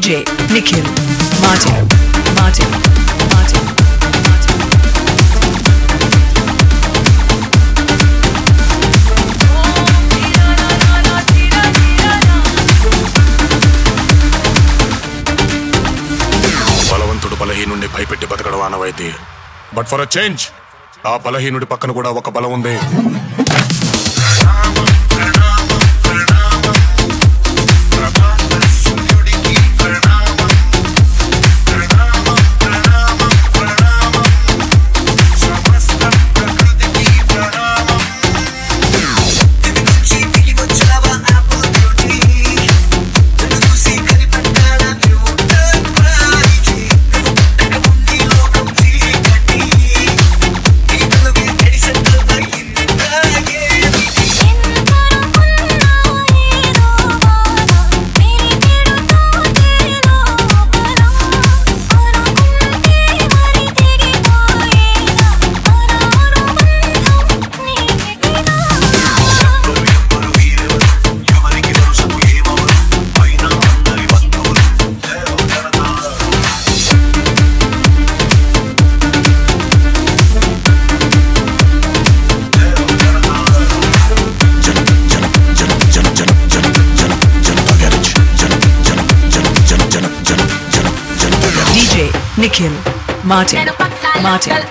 DJ Nikhil Martin Martin Martin Martin బలవంతుడు బలహీనుడిని భయపెట్టి బతకడం ఆనవాయితీ బట్ ఫర్ అ చేంజ్ ఆ బలహీనుడి పక్కన కూడా ఒక బలం ఉంది DJ Nikhil Martin Martin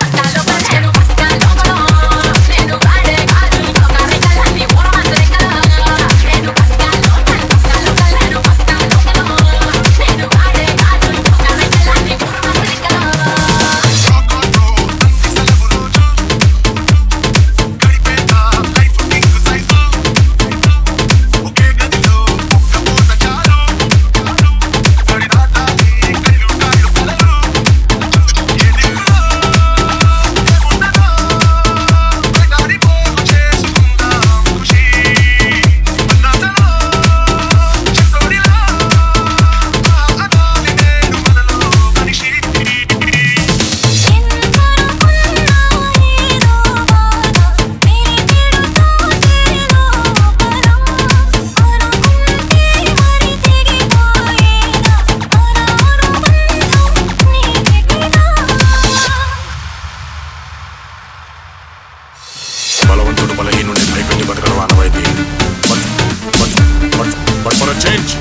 బలవంతుడు బలహీనుడిని భయపెట్టి బతకడం ఆనవాయితీ but but but but for a change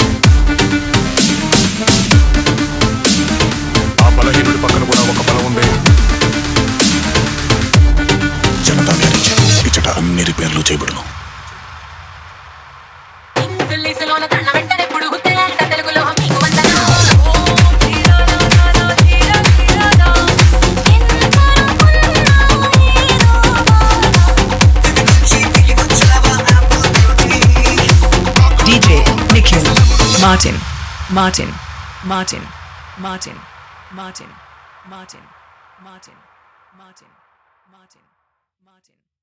ఆ బలహీనుడి పక్కన కూడా ఒక బలం ఉంది జనతా గ్యారేజ్ ఇచ్చట అన్ని రిపేర్లు చేయబడును ఇంగ్లీషులోన తన వెంటనే పుడుగుతే తెలుగులో మీకు వందనం DJ Nikhil Martin Martin Martin Martin Martin Martin Martin Martin Martin